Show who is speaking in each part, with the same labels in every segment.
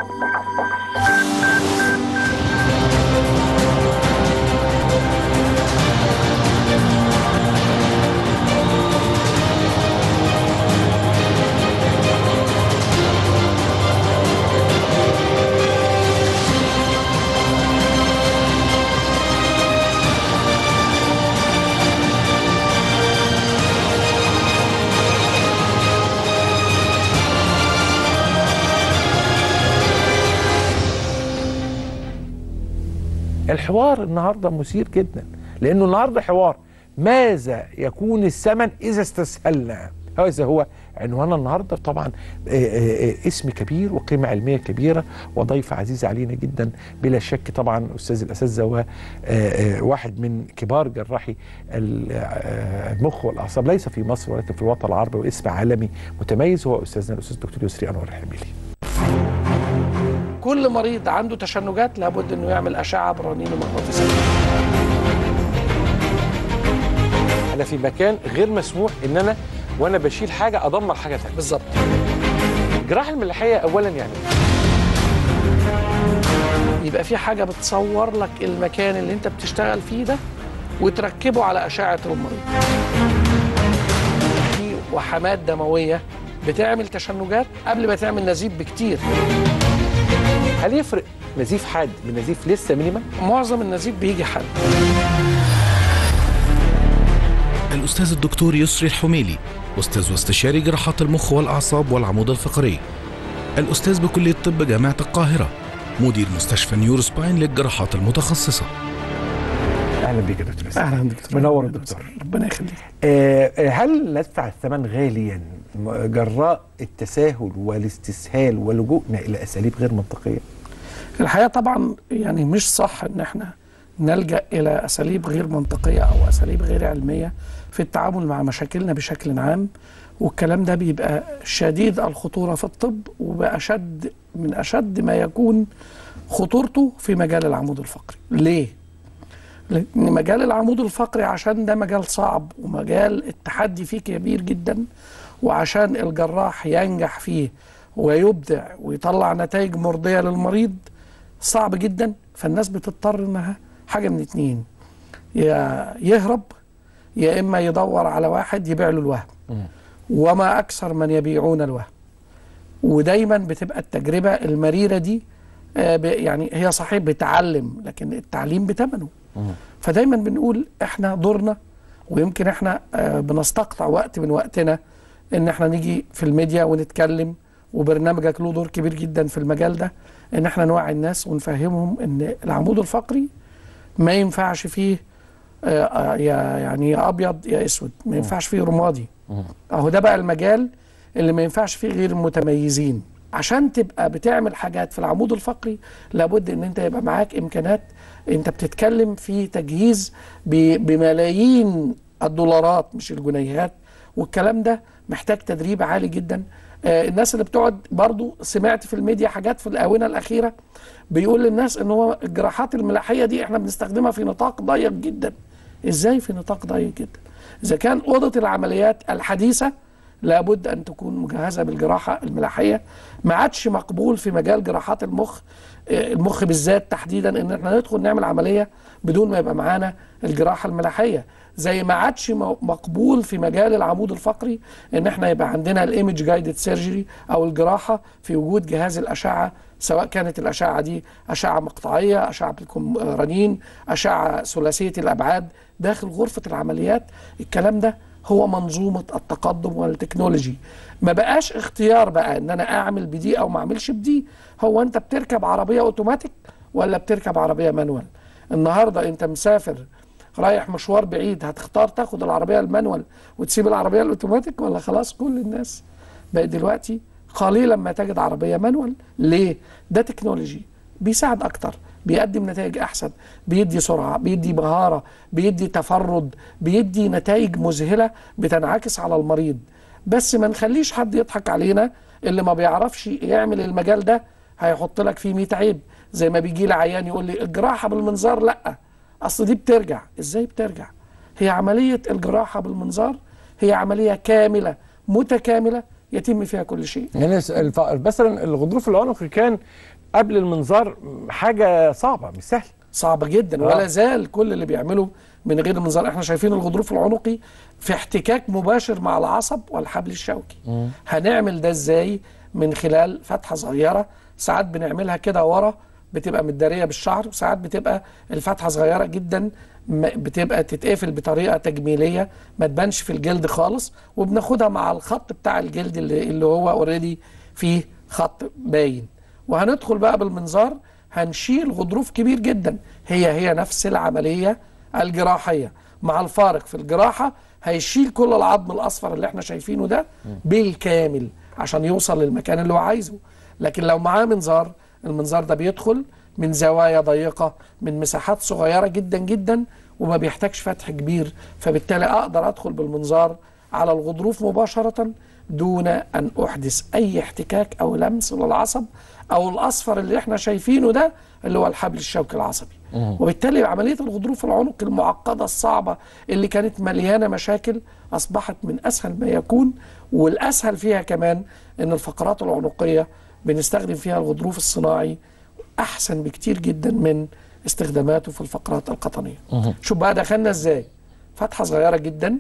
Speaker 1: الحوار النهارده مثير جدا لانه النهارده حوار ماذا يكون الثمن اذا استسهلنا هذا هو عنوان النهارده طبعا آه، آه، آه، اسم كبير وقيمه علميه كبيره وضيف عزيز علينا جدا بلا شك طبعا استاذ الاساتذه وواحد من كبار جراحي ال- آه، المخ والاعصاب ليس في مصر ولكن في الوطن العربي واسم عالمي متميز هو استاذنا الاستاذ الدكتور يسري انور الحميلي
Speaker 2: كل مريض عنده تشنجات لابد انه يعمل اشعه برنين مغناطيسيه
Speaker 1: انا في مكان غير مسموح ان انا وانا بشيل حاجه ادمر حاجه ثانيه
Speaker 2: بالظبط
Speaker 1: الجراحه الملاحيه اولا يعني
Speaker 2: يبقى في حاجه بتصور لك المكان اللي انت بتشتغل فيه ده وتركبه على اشعه المريض في وحمات دمويه بتعمل تشنجات قبل ما تعمل نزيف بكتير
Speaker 1: هل يفرق نزيف حاد من نزيف لسه مينيمم؟
Speaker 2: معظم النزيف بيجي حد
Speaker 3: الأستاذ الدكتور يسري الحميلي أستاذ واستشاري جراحات المخ والأعصاب والعمود الفقري الأستاذ بكلية طب جامعة القاهرة مدير مستشفى نيورو سباين للجراحات المتخصصة
Speaker 1: اهلا بيك يا دكتور ياسر.
Speaker 2: اهلا دكتور
Speaker 1: منور الدكتور
Speaker 2: ربنا يخليك
Speaker 1: آه، آه، هل ندفع الثمن غاليا م- جراء التساهل والاستسهال ولجوءنا الى اساليب غير منطقيه؟
Speaker 2: الحقيقه طبعا يعني مش صح ان احنا نلجا الى اساليب غير منطقيه او اساليب غير علميه في التعامل مع مشاكلنا بشكل عام والكلام ده بيبقى شديد الخطوره في الطب وباشد من اشد ما يكون خطورته في مجال العمود الفقري ليه لان مجال العمود الفقري عشان ده مجال صعب ومجال التحدي فيه كبير جدا وعشان الجراح ينجح فيه ويبدع ويطلع نتائج مرضيه للمريض صعب جدا فالناس بتضطر انها حاجه من اتنين يا يهرب يا اما يدور على واحد يبيع له الوهم وما اكثر من يبيعون الوهم ودايما بتبقى التجربه المريره دي آه، ب- يعني هي صحيح بتعلم لكن التعليم بثمنه فدايما بنقول احنا دورنا ويمكن احنا آه، بنستقطع وقت من وقتنا ان احنا نيجي في الميديا ونتكلم وبرنامجك له دور كبير جدا في المجال ده ان احنا نوعي الناس ونفهمهم ان العمود الفقري ما ينفعش فيه آه، آه، يا يعني يا ابيض يا اسود ما ينفعش فيه رمادي اهو ده بقى المجال اللي ما ينفعش فيه غير المتميزين عشان تبقى بتعمل حاجات في العمود الفقري لابد ان انت يبقى معاك امكانات انت بتتكلم في تجهيز ب- بملايين الدولارات مش الجنيهات والكلام ده محتاج تدريب عالي جدا آه الناس اللي بتقعد برضو سمعت في الميديا حاجات في الاونه الاخيره بيقول للناس ان هو الجراحات الملاحيه دي احنا بنستخدمها في نطاق ضيق جدا ازاي في نطاق ضيق جدا اذا كان اوضه العمليات الحديثه لابد ان تكون مجهزه بالجراحه الملاحيه ما عادش مقبول في مجال جراحات المخ آه، المخ بالذات تحديدا ان احنا ندخل نعمل عمليه بدون ما يبقى معانا الجراحه الملاحيه زي ما عادش م- مقبول في مجال العمود الفقري ان احنا يبقى عندنا الايمج جايدد سيرجري او الجراحه في وجود جهاز الاشعه سواء كانت الاشعه دي اشعه مقطعيه اشعه بالرنين اشعه ثلاثيه الابعاد داخل غرفه العمليات الكلام ده هو منظومه التقدم والتكنولوجي ما بقاش اختيار بقى ان انا اعمل بدي او ما اعملش بدي هو انت بتركب عربيه اوتوماتيك ولا بتركب عربيه مانوال النهارده انت مسافر رايح مشوار بعيد هتختار تاخد العربيه المانوال وتسيب العربيه الاوتوماتيك ولا خلاص كل الناس بقت دلوقتي قليلا ما تجد عربيه مانوال ليه ده تكنولوجي بيساعد اكتر بيقدم نتائج احسن بيدي سرعه بيدي مهاره بيدي تفرد بيدي نتائج مذهله بتنعكس على المريض بس ما نخليش حد يضحك علينا اللي ما بيعرفش يعمل المجال ده هيحط لك فيه 100 عيب زي ما بيجي لي عيان يقول لي الجراحه بالمنظار لا اصل دي بترجع ازاي بترجع هي عمليه الجراحه بالمنظار هي عمليه كامله متكامله يتم فيها كل شيء
Speaker 1: يعني الس- الف... مثلا الغضروف العنقي كان قبل المنظار حاجه صعبه مش سهله
Speaker 2: صعبة جدا
Speaker 1: آه.
Speaker 2: ولا زال كل اللي بيعمله من غير المنظار احنا شايفين الغضروف العنقي في احتكاك مباشر مع العصب والحبل الشوكي هنعمل ده ازاي من خلال فتحة صغيرة ساعات بنعملها كده ورا بتبقى متدارية بالشعر وساعات بتبقى الفتحة صغيرة جدا م- بتبقى تتقفل بطريقة تجميلية ما تبانش في الجلد خالص وبناخدها مع الخط بتاع الجلد اللي, اللي هو اوريدي فيه خط باين وهندخل بقى بالمنظار هنشيل غضروف كبير جدا هي هي نفس العملية الجراحية مع الفارق في الجراحة هيشيل كل العظم الأصفر اللي احنا شايفينه ده بالكامل عشان يوصل للمكان اللي هو عايزه لكن لو معاه منظار المنظار ده بيدخل من زوايا ضيقة من مساحات صغيرة جدا جدا وما بيحتاجش فتح كبير فبالتالي أقدر أدخل بالمنظار على الغضروف مباشرة دون أن أحدث أي احتكاك أو لمس للعصب أو الأصفر اللي احنا شايفينه ده اللي هو الحبل الشوكي العصبي وبالتالي عملية الغضروف العنق المعقدة الصعبة اللي كانت مليانة مشاكل أصبحت من أسهل ما يكون والأسهل فيها كمان أن الفقرات العنقية بنستخدم فيها الغضروف الصناعي أحسن بكتير جدا من استخداماته في الفقرات القطنية شوف بقى دخلنا إزاي فتحة صغيرة جدا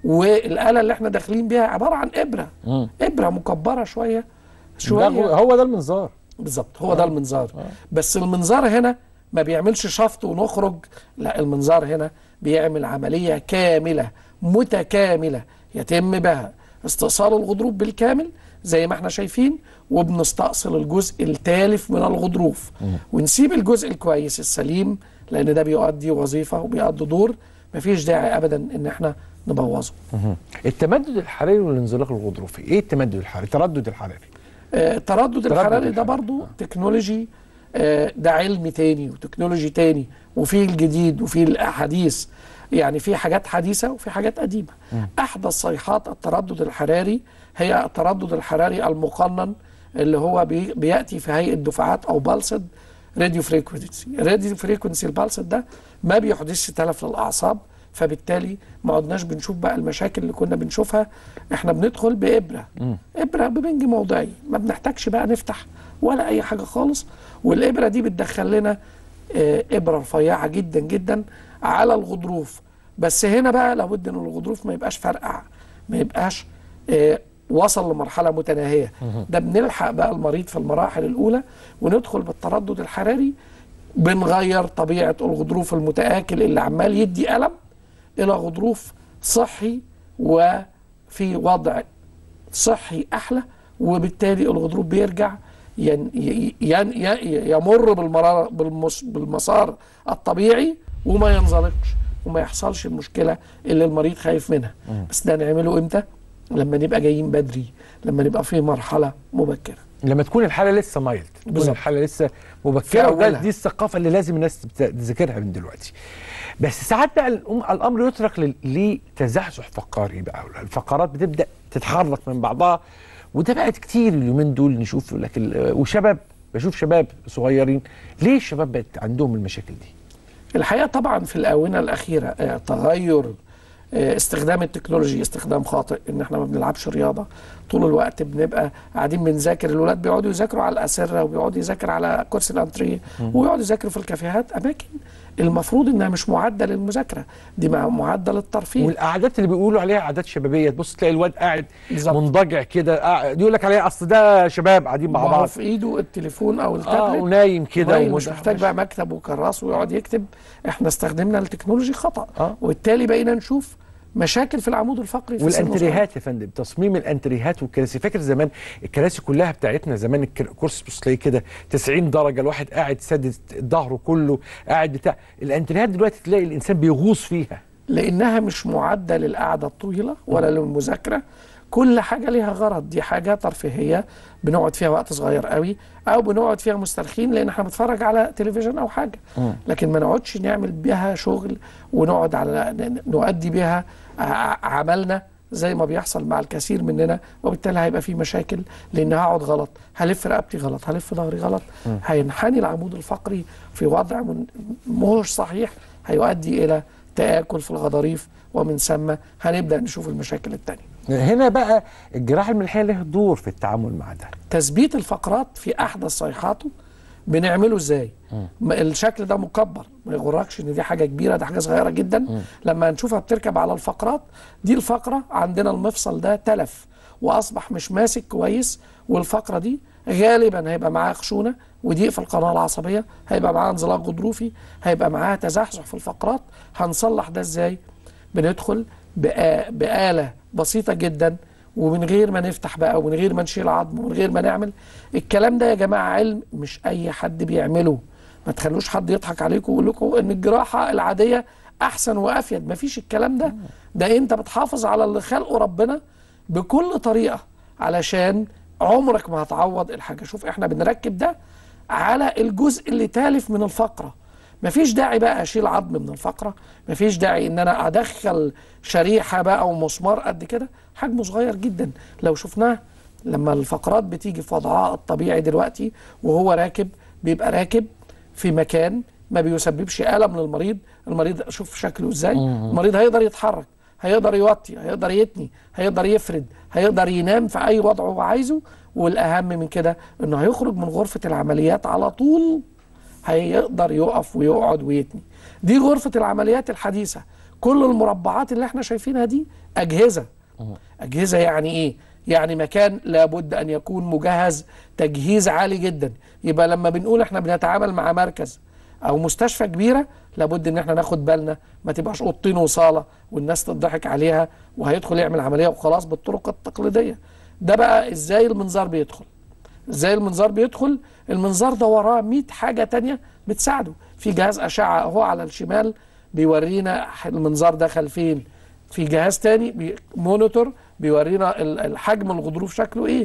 Speaker 2: والآلة اللي احنا داخلين بيها عبارة عن إبرة إبرة مكبرة شوية
Speaker 1: ده
Speaker 2: شوية
Speaker 1: هو هو ده المنظار
Speaker 2: بالظبط هو ده المنظار بس المنظار هنا ما بيعملش شفط ونخرج لا المنظار هنا بيعمل عملية كاملة متكاملة يتم بها استئصال الغضروف بالكامل زي ما احنا شايفين وبنستأصل الجزء التالف من الغضروف ونسيب الجزء الكويس السليم لأن ده بيؤدي وظيفة وبيؤدي دور مفيش داعي أبدا إن احنا نبوظه
Speaker 1: التمدد الحراري والانزلاق الغضروفي ايه التمدد الحراري التردد الحراري
Speaker 2: آه، التردد الحراري ده
Speaker 1: الحراري.
Speaker 2: برضو تكنولوجي آه، ده علم تاني وتكنولوجي تاني وفي الجديد وفي الحديث يعني في حاجات حديثة وفي حاجات قديمة أحدث صيحات التردد الحراري هي التردد الحراري المقنن اللي هو بي- بيأتي في هيئة دفعات أو بالسد راديو فريكونسي الراديو فريكونسي البالسد ده ما بيحدثش تلف للأعصاب فبالتالي ما عدناش بنشوف بقى المشاكل اللي كنا بنشوفها احنا بندخل بإبرة إبرة ببنج موضعي ما بنحتاجش بقى نفتح ولا أي حاجة خالص والإبرة دي بتدخل لنا آه، إبرة رفيعة جدا جدا على الغضروف بس هنا بقى لابد ان الغضروف ما يبقاش فرقع ما يبقاش آه، وصل لمرحلة متناهية ده بنلحق بقى المريض في المراحل الأولى وندخل بالتردد الحراري بنغير طبيعة الغضروف المتآكل اللي عمال يدي ألم إلى غضروف صحي وفي وضع صحي أحلى وبالتالي الغضروف بيرجع ين ين ين يمر بالمرار بالمس بالمسار الطبيعي وما ينزلقش وما يحصلش المشكلة اللي المريض خايف منها بس ده نعمله إمتى؟ لما نبقى جايين بدري لما نبقى في مرحلة مبكرة
Speaker 1: لما تكون الحاله لسه مايلد تكون
Speaker 2: بالظبط.
Speaker 1: الحاله لسه
Speaker 2: في
Speaker 1: مبكره وده
Speaker 2: أولها.
Speaker 1: دي الثقافه اللي لازم الناس تبت- تذاكرها من دلوقتي بس ساعات بقى الأم- الامر يترك لل- لتزحزح فقاري بقى الفقرات بتبدا تتحرك من بعضها وده بقت كتير اليومين دول نشوف لكن وشباب بشوف شباب صغيرين ليه الشباب بقت عندهم المشاكل دي
Speaker 2: الحقيقة طبعا في الآونة الأخيرة آه، تغير آه، استخدام التكنولوجي استخدام خاطئ ان احنا ما بنلعبش رياضه طول الوقت بنبقى قاعدين بنذاكر الولاد بيقعدوا يذاكروا على الاسره وبيقعدوا يذاكر على كرسي الانتريه ويقعدوا يذاكروا في الكافيهات اماكن المفروض انها مش معده للمذاكره دي مع- معده للترفيه
Speaker 1: والقعدات اللي بيقولوا عليها قعدات شبابيه تبص تلاقي الواد قاعد
Speaker 2: بالظبط.
Speaker 1: منضجع كده قاعد- يقول لك عليها اصل ده شباب قاعدين مع
Speaker 2: ما هو
Speaker 1: بعض
Speaker 2: في ايده التليفون او
Speaker 1: اه
Speaker 2: التابلت
Speaker 1: ونايم كده
Speaker 2: قليل،
Speaker 1: ومش
Speaker 2: مش محتاج بقى مكتب وكراس ويقعد يكتب احنا استخدمنا التكنولوجي خطا
Speaker 1: آه.
Speaker 2: وبالتالي بقينا نشوف مشاكل في العمود الفقري في السن الصغير.
Speaker 1: والانتريهات يا فندم تصميم الانتريهات والكراسي فاكر زمان الكراسي كلها بتاعتنا زمان الكر- الكرسي بص تلاقيه كده 90 درجه الواحد قاعد سادد ظهره كله قاعد بتاع الانتريهات دلوقتي تلاقي الانسان بيغوص فيها
Speaker 2: لانها مش معده للقعده الطويله ولا للمذاكره كل حاجه ليها غرض دي حاجه ترفيهيه بنقعد فيها وقت صغير قوي او بنقعد فيها مسترخين لان احنا بنتفرج على تلفزيون او حاجه لكن ما نقعدش نعمل بيها شغل ونقعد على ن- نؤدي بيها ع- عملنا زي ما بيحصل مع الكثير مننا وبالتالي هيبقى في مشاكل لان هقعد غلط هلف رقبتي غلط هلف ظهري غلط هينحني العمود الفقري في وضع من- مش صحيح هيؤدي الى تآكل في الغضاريف ومن ثم هنبدأ نشوف المشاكل التانية
Speaker 1: هنا بقى الجراحه الملحيه له دور في التعامل مع ده
Speaker 2: تثبيت الفقرات في احدث صيحاته بنعمله ازاي ما الشكل ده مكبر ما يغركش ان دي حاجه كبيره ده حاجه صغيره جدا لما نشوفها بتركب على الفقرات دي الفقره عندنا المفصل ده تلف واصبح مش ماسك كويس والفقره دي غالبا هيبقى معاها خشونه وضيق في القناه العصبيه هيبقى معاها انزلاق غضروفي هيبقى معاها تزحزح في الفقرات هنصلح ده ازاي بندخل بآ- بآلة بسيطة جدا ومن غير ما نفتح بقى ومن غير ما نشيل عظم ومن غير ما نعمل الكلام ده يا جماعة علم مش أي حد بيعمله ما تخلوش حد يضحك عليكم ويقول لكم إن الجراحة العادية أحسن وأفيد ما فيش الكلام ده ده أنت بتحافظ على اللي خلقه ربنا بكل طريقة علشان عمرك ما هتعوض الحاجة شوف احنا بنركب ده على الجزء اللي تالف من الفقرة مفيش داعي بقى اشيل عظم من الفقره مفيش داعي ان انا ادخل شريحه بقى ومسمار قد كده حجمه صغير جدا لو شفناه لما الفقرات بتيجي في وضعها الطبيعي دلوقتي وهو راكب بيبقى راكب في مكان ما بيسببش الم للمريض المريض شوف شكله ازاي المريض هيقدر يتحرك هيقدر يوطي هيقدر يتني هيقدر يفرد هيقدر ينام في اي وضع هو عايزه والاهم من كده انه هيخرج من غرفه العمليات على طول هيقدر يقف ويقعد ويتني دي غرفة العمليات الحديثة كل المربعات اللي احنا شايفينها دي أجهزة أجهزة يعني إيه؟ يعني مكان لابد أن يكون مجهز تجهيز عالي جدا يبقى لما بنقول احنا بنتعامل مع مركز أو مستشفى كبيرة لابد ان احنا ناخد بالنا ما تبقاش اوضتين وصالة والناس تضحك عليها وهيدخل يعمل عملية وخلاص بالطرق التقليدية ده بقى ازاي المنظار بيدخل ازاي المنظار بيدخل المنظار ده وراه 100 حاجه تانية بتساعده في جهاز اشعه اهو على الشمال بيورينا المنظار دخل فين في جهاز تاني بي مونيتور بيورينا ال- الحجم الغضروف شكله ايه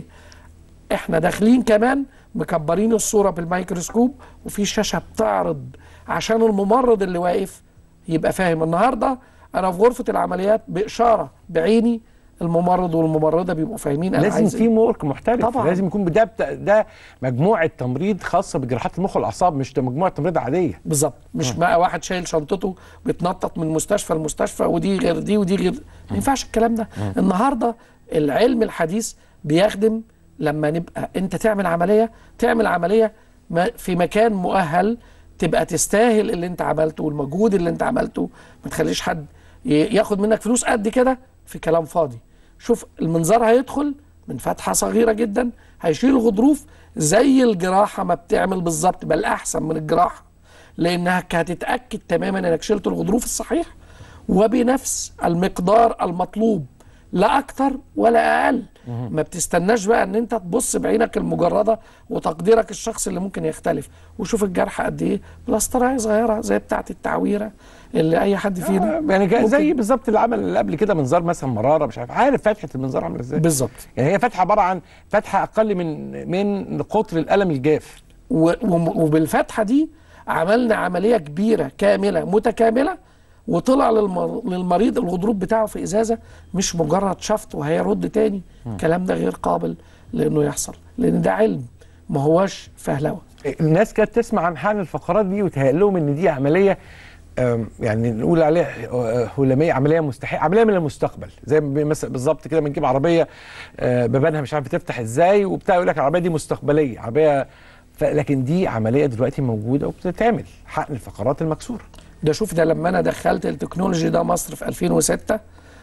Speaker 2: احنا داخلين كمان مكبرين الصوره بالميكروسكوب وفي شاشه بتعرض عشان الممرض اللي واقف يبقى فاهم النهارده انا في غرفه العمليات باشاره بعيني الممرض والممرضه بيبقوا فاهمين انا
Speaker 1: لازم
Speaker 2: عايز إيه.
Speaker 1: تيم ورك محترف
Speaker 2: طبعاً.
Speaker 1: لازم يكون ده ده مجموعه تمريض خاصه بجراحات المخ والاعصاب مش ده مجموعه تمريض عاديه
Speaker 2: بالظبط مش بقى واحد شايل شنطته بيتنطط من مستشفى لمستشفى ودي غير دي ودي غير ما ينفعش الكلام ده النهارده العلم الحديث بيخدم لما نبقى انت تعمل عمليه تعمل عمليه ما- في مكان مؤهل تبقى تستاهل اللي انت عملته والمجهود اللي انت عملته ما تخليش حد ي- ياخد منك فلوس قد كده في كلام فاضي شوف المنظار هيدخل من فتحه صغيره جدا هيشيل الغضروف زي الجراحه ما بتعمل بالظبط بل احسن من الجراحه لانك هتتاكد تماما انك شلت الغضروف الصحيح وبنفس المقدار المطلوب لا اكتر ولا اقل ما بتستناش بقى ان انت تبص بعينك المجرده وتقديرك الشخصي اللي ممكن يختلف وشوف الجرح قد ايه بلاسترايه صغيره زي بتاعه التعويره اللي اي حد فينا
Speaker 1: يعني جا-
Speaker 2: ممكن-
Speaker 1: زي بالظبط اللي عمل اللي قبل كده منظار مثلا مراره مش عارف عارف فتحه المنظار عامله ازاي
Speaker 2: بالظبط
Speaker 1: يعني هي فتحه عباره عن فتحه اقل من من قطر القلم الجاف
Speaker 2: و- وم- وبالفتحه دي عملنا عمليه كبيره كامله متكامله وطلع للمر... للمريض الغضروف بتاعه في ازازه مش مجرد شفط وهيرد تاني الكلام ده غير قابل لانه يحصل لان ده علم ما هواش فهلوه
Speaker 1: الناس كانت تسمع عن حال الفقرات دي وتهيأ لهم ان دي عمليه آم، يعني نقول عليها آه، هلاميه عمليه مستحيل عمليه من المستقبل زي ما بي- مثلا بالظبط كده بنجيب عربيه آه، بيبانها مش عارف تفتح ازاي وبتاع يقول لك العربيه دي مستقبليه عربيه ف... لكن دي عمليه دلوقتي موجوده وبتتعمل حقن الفقرات المكسوره
Speaker 2: ده شوف ده لما انا دخلت التكنولوجي ده مصر في 2006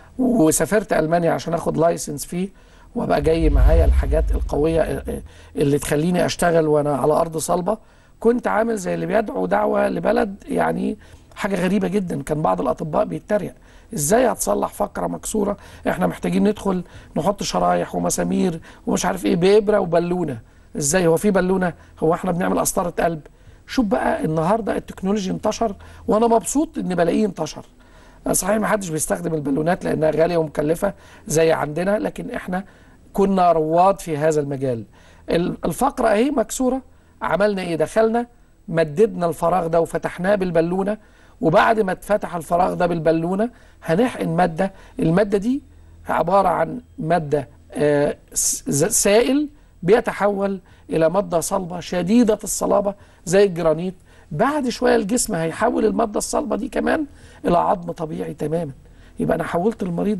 Speaker 2: وسافرت المانيا عشان اخد لايسنس فيه وابقى جاي معايا الحاجات القويه اللي تخليني اشتغل وانا على ارض صلبه كنت عامل زي اللي بيدعو دعوه لبلد يعني حاجه غريبه جدا كان بعض الاطباء بيتريق ازاي هتصلح فقره مكسوره احنا محتاجين ندخل نحط شرايح ومسامير ومش عارف ايه بابره وبالونه ازاي هو في بالونه هو احنا بنعمل قسطره قلب شوف بقى النهارده التكنولوجي انتشر وانا مبسوط ان بلاقيه انتشر صحيح ما حدش بيستخدم البالونات لانها غاليه ومكلفه زي عندنا لكن احنا كنا رواد في هذا المجال ال- الفقره اهي مكسوره عملنا ايه دخلنا مددنا الفراغ ده وفتحناه بالبالونه وبعد ما اتفتح الفراغ ده بالبالونه هنحقن ماده الماده دي عباره عن ماده آه، س- ز- سائل بيتحول الى ماده صلبه شديده الصلابه زي الجرانيت بعد شويه الجسم هيحول الماده الصلبه دي كمان الى عظم طبيعي تماما يبقى انا حولت المريض ده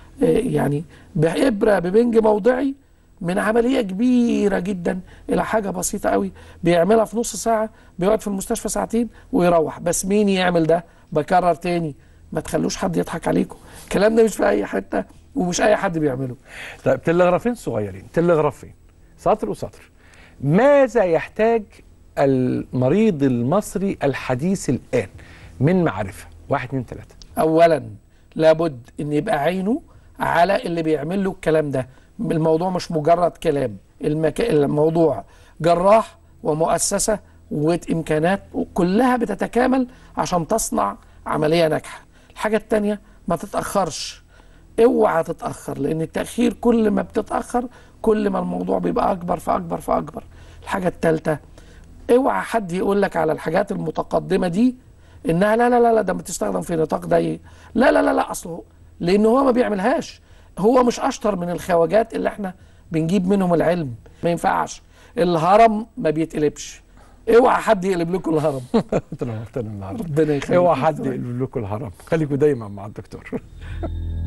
Speaker 2: آه، يعني بإبرة ببنج موضعي من عملية كبيرة جدا إلى حاجة بسيطة قوي بيعملها في نص ساعة بيقعد في المستشفى ساعتين ويروح بس مين يعمل ده بكرر تاني ما تخلوش حد يضحك عليكم الكلام ده مش في أي حتة ومش أي حد بيعمله
Speaker 1: طيب تلغرافين صغيرين تلغرافين سطر وسطر ماذا يحتاج المريض المصري الحديث الآن من معرفة واحد اتنين تلاتة
Speaker 2: اولا لابد ان يبقى عينه على اللي بيعمل له الكلام ده الموضوع مش مجرد كلام المك... الموضوع جراح ومؤسسه وامكانات كلها بتتكامل عشان تصنع عمليه ناجحه الحاجه الثانيه ما تتاخرش اوعى تتاخر لان التاخير كل ما بتتاخر كل ما الموضوع بيبقى اكبر فاكبر فاكبر الحاجه الثالثه اوعى حد يقول لك على الحاجات المتقدمه دي انها لا لا لا لا ده بتستخدم في نطاق ضيق لا لا لا لا اصله لان هو ما بيعملهاش هو مش اشطر من الخواجات اللي احنا بنجيب منهم العلم ما ينفعش الهرم ما بيتقلبش اوعى حد يقلب لكم الهرم
Speaker 1: انت نورتنا النهارده
Speaker 2: ربنا يخليك
Speaker 1: اوعى حد يقلب لكم الهرم خليكم دايما مع الدكتور